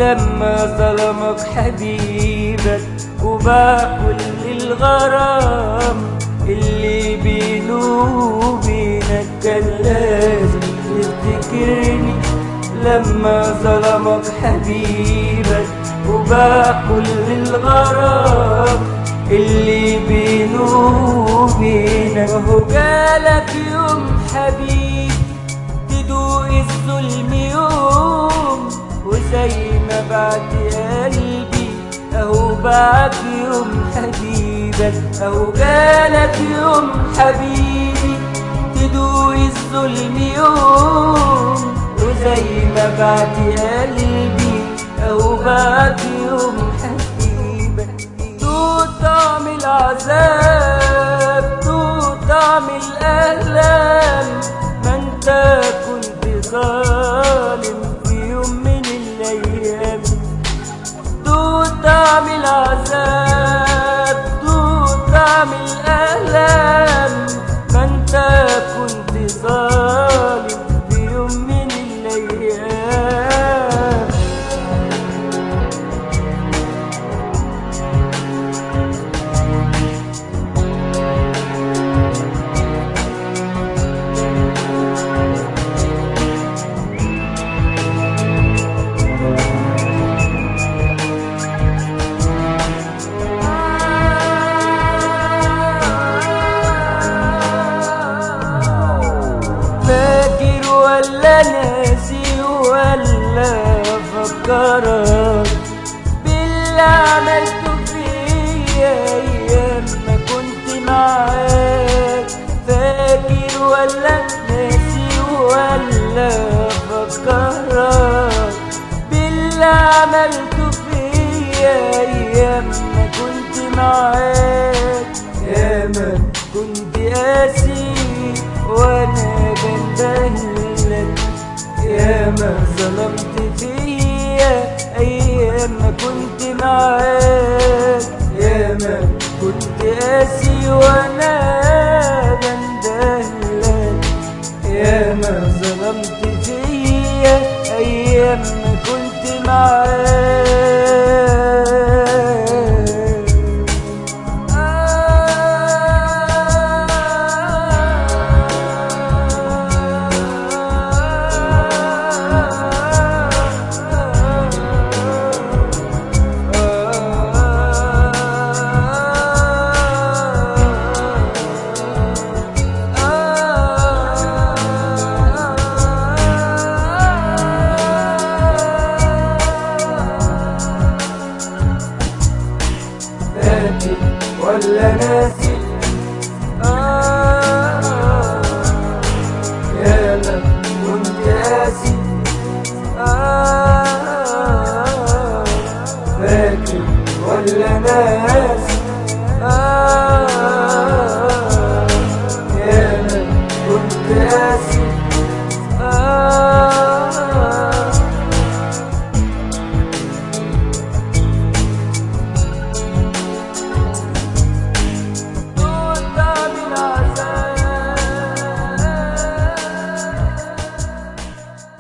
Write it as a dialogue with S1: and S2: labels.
S1: لما ظلمك حبيبك وباع كل الغرام اللي بينه وبينك كان لازم تفتكرني لما ظلمك حبيبك وباع كل الغرام اللي بينه وبينك وهو جالك يوم حبيب تدوق الظلم يوم وزي ما بعت قلبي اهو بعت يوم حبيبك اهو جالك يوم حبيبي تدوق الظلم يوم وزي ما بعت قلبي اهو بعت يوم حبيبك دوق طعم العذاب دوق طعم الالام ما انت كنت ظالم في يوم من الايام دوق طعم العذاب دوق طعم الالام ما انت كنت ظالم في يوم من الايام فاكر ولا ناسي ولا فكرك باللي عملته فيا ايام ما كنت معاك فاكر ولا ناسي ولا فكرك باللي عملته فيا ايام ما كنت معاك يا ما كنت قاسي وانا بندهلك يا ما ظلمت فيا ايام ما كنت معاك يا ما كنت قاسي وانا بندهلك يا ما ظلمت فيا ايام ما كنت معاك فاكر ولا ناسي آه يا ما كنت قاسي آه فاكر ولا ناسي آه يا ما كنت قاسي